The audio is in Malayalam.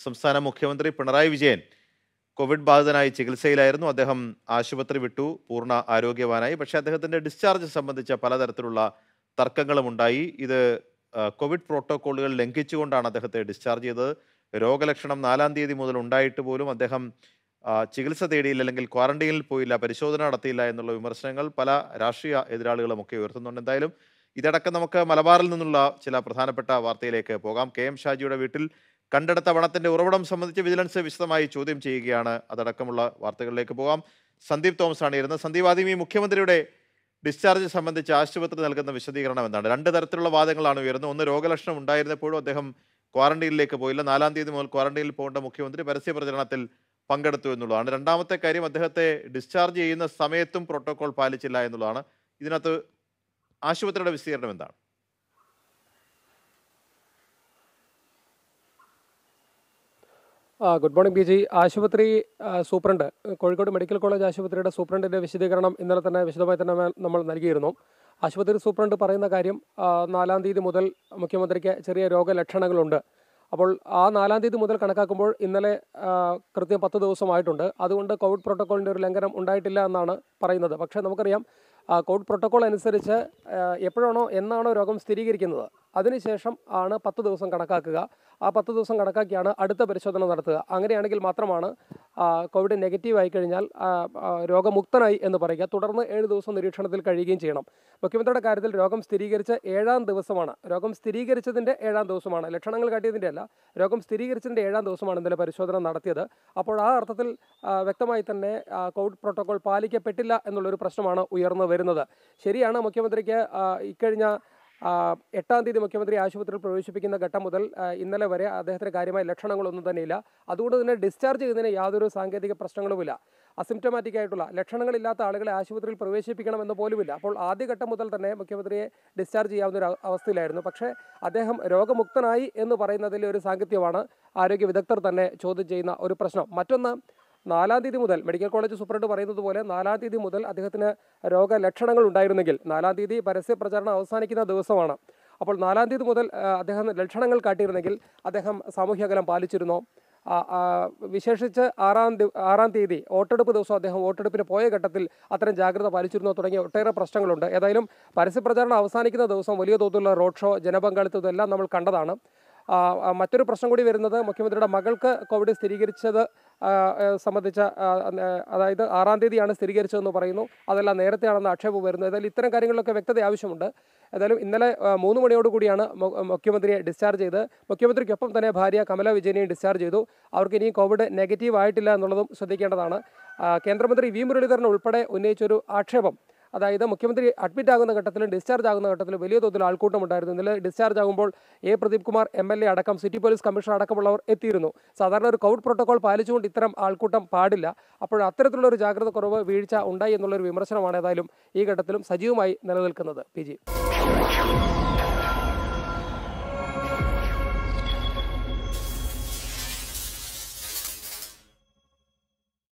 സംസ്ഥാന മുഖ്യമന്ത്രി പിണറായി വിജയൻ കോവിഡ് ബാധിതനായി ചികിത്സയിലായിരുന്നു അദ്ദേഹം ആശുപത്രി വിട്ടു പൂർണ്ണ ആരോഗ്യവാനായി പക്ഷേ അദ്ദേഹത്തിന്റെ ഡിസ്ചാർജ് സംബന്ധിച്ച പലതരത്തിലുള്ള തർക്കങ്ങളും ഉണ്ടായി ഇത് ആ, കോവിഡ് പ്രോട്ടോക്കോളുകൾ ലംഘിച്ചുകൊണ്ടാണ് അദ്ദേഹത്തെ ഡിസ്ചാർജ് ചെയ്തത് രോഗലക്ഷണം നാലാം തീയതി മുതൽ ഉണ്ടായിട്ട് പോലും അദ്ദേഹം ആ, ചികിത്സ തേടിയില്ല അല്ലെങ്കിൽ ക്വാറന്റൈനിൽ പോയില്ല പരിശോധന നടത്തിയില്ല എന്നുള്ള വിമർശനങ്ങൾ പല രാഷ്ട്രീയ എതിരാളികളും ഒക്കെ ഉയർത്തുന്നുണ്ട് എന്തായാലും ഇതടക്കം നമുക്ക് മലബാറിൽ നിന്നുള്ള ചില പ്രധാനപ്പെട്ട വാർത്തയിലേക്ക് പോകാം കെ എം ഷാജിയുടെ വീട്ടിൽ കണ്ടെടുത്ത പണത്തിന്റെ ഉറവിടം സംബന്ധിച്ച് വിജിലൻസ് വിശദമായി ചോദ്യം ചെയ്യുകയാണ് അതടക്കമുള്ള വാർത്തകളിലേക്ക് പോകാം സന്ദീപ് തോമസ് ആണ് ഇരുന്നത് സന്ദീപ് ആദ്യം ഈ മുഖ്യമന്ത്രിയുടെ ഡിസ്ചാർജ് സംബന്ധിച്ച് ആശുപത്രി നൽകുന്ന വിശദീകരണം എന്താണ് രണ്ട് തരത്തിലുള്ള വാദങ്ങളാണ് ഉയർന്നത് ഒന്ന് രോഗലക്ഷണം ഉണ്ടായിരുന്നപ്പോഴും അദ്ദേഹം ക്വാറന്റൈനിലേക്ക് പോയില്ല നാലാം തീയതി മുതൽ ക്വാറന്റൈനിൽ പോകേണ്ട മുഖ്യമന്ത്രി പരസ്യ പ്രചരണത്തിൽ പങ്കെടുത്തു എന്നുള്ളതാണ് രണ്ടാമത്തെ കാര്യം അദ്ദേഹത്തെ ഡിസ്ചാർജ് ചെയ്യുന്ന സമയത്തും പ്രോട്ടോകോൾ പാലിച്ചില്ല എന്നുള്ളതാണ് ഇതിനകത്ത് ആശുപത്രിയുടെ വിശദീകരണം എന്താണ് ആ ഗുഡ് മോർണിംഗ് പി ജി ആശുപത്രി ആ, സൂപ്രണ്ട് കോഴിക്കോട് മെഡിക്കൽ കോളേജ് ആശുപത്രിയുടെ സൂപ്രണ്ടിൻ്റെ വിശദീകരണം ഇന്നലെ തന്നെ വിശദമായി തന്നെ മേ- നമ്മൾ നൽകിയിരുന്നു ആശുപത്രി സൂപ്രണ്ട് പറയുന്ന കാര്യം ആ, നാലാം തീയതി മുതൽ മുഖ്യമന്ത്രിക്ക് ചെറിയ രോഗലക്ഷണങ്ങളുണ്ട് അപ്പോൾ ആ നാലാം തീയതി മുതൽ കണക്കാക്കുമ്പോൾ ഇന്നലെ ആ, കൃത്യം പത്ത് ദിവസമായിട്ടുണ്ട് അതുകൊണ്ട് കോവിഡ് പ്രോട്ടോക്കോളിൻ്റെ ഒരു ലംഘനം ഉണ്ടായിട്ടില്ല എന്നാണ് പറയുന്നത് പക്ഷേ നമുക്കറിയാം ആ, കോവിഡ് പ്രോട്ടോക്കോൾ അനുസരിച്ച് ആ, എപ്പോഴാണോ എന്നാണോ രോഗം സ്ഥിരീകരിക്കുന്നത് അതിനുശേഷം ആണ് പത്ത് ദിവസം കണക്കാക്കുക ആ പത്ത് ദിവസം കണക്കാക്കിയാണ് അടുത്ത പരിശോധന നടത്തുക അങ്ങനെയാണെങ്കിൽ മാത്രമാണ് ആ, കോവിഡ് നെഗറ്റീവ് ആയി കഴിഞ്ഞാൽ ആ, ആ, രോഗമുക്തനായി എന്ന് പറയുക തുടർന്ന് ഏഴ് ദിവസം നിരീക്ഷണത്തിൽ കഴിയുകയും ചെയ്യണം മുഖ്യമന്ത്രിയുടെ കാര്യത്തിൽ രോഗം സ്ഥിരീകരിച്ച ഏഴാം ദിവസമാണ് രോഗം സ്ഥിരീകരിച്ചതിൻ്റെ ഏഴാം ദിവസമാണ് ലക്ഷണങ്ങൾ കാട്ടിയതിൻ്റെ അല്ല രോഗം സ്ഥിരീകരിച്ചതിൻ്റെ ഏഴാം ദിവസമാണ് ഇന്നലെ പരിശോധന നടത്തിയത് അപ്പോൾ ആ അർത്ഥത്തിൽ ആ, വ്യക്തമായി തന്നെ ആ, കോവിഡ് പ്രോട്ടോകോൾ പാലിക്കപ്പെട്ടില്ല എന്നുള്ളൊരു പ്രശ്നമാണ് ഉയർന്നു വരുന്നത് ശരിയാണ് മുഖ്യമന്ത്രിക്ക് ആ, ഇക്കഴിഞ്ഞ ആ, എട്ടാം തീയതി മുഖ്യമന്ത്രി ആശുപത്രിയിൽ പ്രവേശിപ്പിക്കുന്ന ഘട്ടം മുതൽ ആ, ഇന്നലെ വരെ അദ്ദേഹത്തിന് കാര്യമായ ലക്ഷണങ്ങളൊന്നും തന്നെയില്ല അതുകൊണ്ട് തന്നെ ഡിസ്ചാർജ് ചെയ്യുന്നതിന് യാതൊരു സാങ്കേതിക പ്രശ്നങ്ങളുമില്ല അസിംറ്റമാറ്റിക് ആയിട്ടുള്ള ലക്ഷണങ്ങളില്ലാത്ത ആളുകളെ ആശുപത്രിയിൽ പ്രവേശിപ്പിക്കണമെന്ന് പോലുമില്ല അപ്പോൾ ആദ്യഘട്ടം മുതൽ തന്നെ മുഖ്യമന്ത്രിയെ ഡിസ്ചാർജ് ചെയ്യാവുന്ന ഒരു അവ- അവസ്ഥയിലായിരുന്നു പക്ഷേ അദ്ദേഹം രോഗമുക്തനായി എന്ന് പറയുന്നതിലെ ഒരു സാങ്കത്യമാണ് ആരോഗ്യ വിദഗ്ധർ തന്നെ ചോദ്യം ചെയ്യുന്ന ഒരു പ്രശ്നം മറ്റൊന്ന് നാലാം തീയതി മുതൽ മെഡിക്കൽ കോളേജ് സൂപ്രണ്ട് പറയുന്നത് പോലെ നാലാം തീയതി മുതൽ അദ്ദേഹത്തിന് രോഗലക്ഷണങ്ങൾ ഉണ്ടായിരുന്നെങ്കിൽ നാലാം തീയതി പരസ്യ പ്രചാരണം അവസാനിക്കുന്ന ദിവസമാണ് അപ്പോൾ നാലാം തീയതി മുതൽ ആ, അദ്ദേഹം ലക്ഷണങ്ങൾ കാട്ടിയിരുന്നെങ്കിൽ അദ്ദേഹം സാമൂഹ്യ അകലം പാലിച്ചിരുന്നോ ആ, ആ, വിശേഷിച്ച് ആറാം ദി- ആറാം തീയതി വോട്ടെടുപ്പ് ദിവസം അദ്ദേഹം വോട്ടെടുപ്പിന് പോയ ഘട്ടത്തിൽ അത്തരം ജാഗ്രത പാലിച്ചിരുന്നോ തുടങ്ങിയ ഒട്ടേറെ പ്രശ്നങ്ങളുണ്ട് ഏതായാലും പരസ്യപ്രചാരണം അവസാനിക്കുന്ന ദിവസം വലിയ തോതിലുള്ള റോഡ് ഷോ ജനപങ്കാളിത്തം ഇതെല്ലാം നമ്മൾ കണ്ടതാണ് ആ, ആ, മറ്റൊരു പ്രശ്നം കൂടി വരുന്നത് മുഖ്യമന്ത്രിയുടെ മകൾക്ക് കോവിഡ് സ്ഥിരീകരിച്ചത് ആ, ആ, സംബന്ധിച്ച ആ, ആ, അതായത് ആറാം തീയതിയാണ് സ്ഥിരീകരിച്ചതെന്ന് പറയുന്നു അതെല്ലാം നേരത്തെയാണെന്ന് ആക്ഷേപം വരുന്നു ഏതായാലും ഇത്തരം കാര്യങ്ങളിലൊക്കെ വ്യക്തത ആവശ്യമുണ്ട് ഏതായാലും ഇന്നലെ ആ, മൂന്ന് മണിയോട് കൂടിയാണ് മു- മുഖ്യമന്ത്രിയെ ഡിസ്ചാർജ് ചെയ്ത് മുഖ്യമന്ത്രിക്കൊപ്പം തന്നെ ഭാര്യ കമല വിജയനെയും ഡിസ്ചാർജ് ചെയ്തു അവർക്ക് ഇനിയും കോവിഡ് നെഗറ്റീവ് ആയിട്ടില്ല എന്നുള്ളതും ശ്രദ്ധിക്കേണ്ടതാണ് ആ, കേന്ദ്രമന്ത്രി വി മുരളീധരൻ ഉൾപ്പെടെ ഉന്നയിച്ചൊരു ആക്ഷേപം അതായത് മുഖ്യമന്ത്രി അഡ്മിറ്റ് ആകുന്ന ഘട്ടത്തിലും ഡിസ്ചാർജ് ആകുന്ന ഘട്ടത്തിലും വലിയ തോതിൽ ആൾക്കൂട്ടം ഉണ്ടായിരുന്നു ഇന്നലെ ഡിസ്ചാർജ് ആകുമ്പോൾ A Pradeep Kumar M L A അടക്കം സിറ്റി പോലീസ് കമ്മീഷണർ അടക്കമുള്ളവർ എത്തിയിരുന്നു സാധാരണ ഒരു കോവിഡ് പ്രോട്ടോകോൾ പാലിച്ചുകൊണ്ട് ഇത്തരം ആൾക്കൂട്ടം പാടില്ല അപ്പോൾ അത്തരത്തിലുള്ള ഒരു ജാഗ്രത കുറവ് വീഴ്ച ഉണ്ടായി എന്നുള്ളൊരു വിമർശനമാണ് ഏതായാലും ഈ ഘട്ടത്തിലും സജീവമായി നിലനിൽക്കുന്നത് പി ജി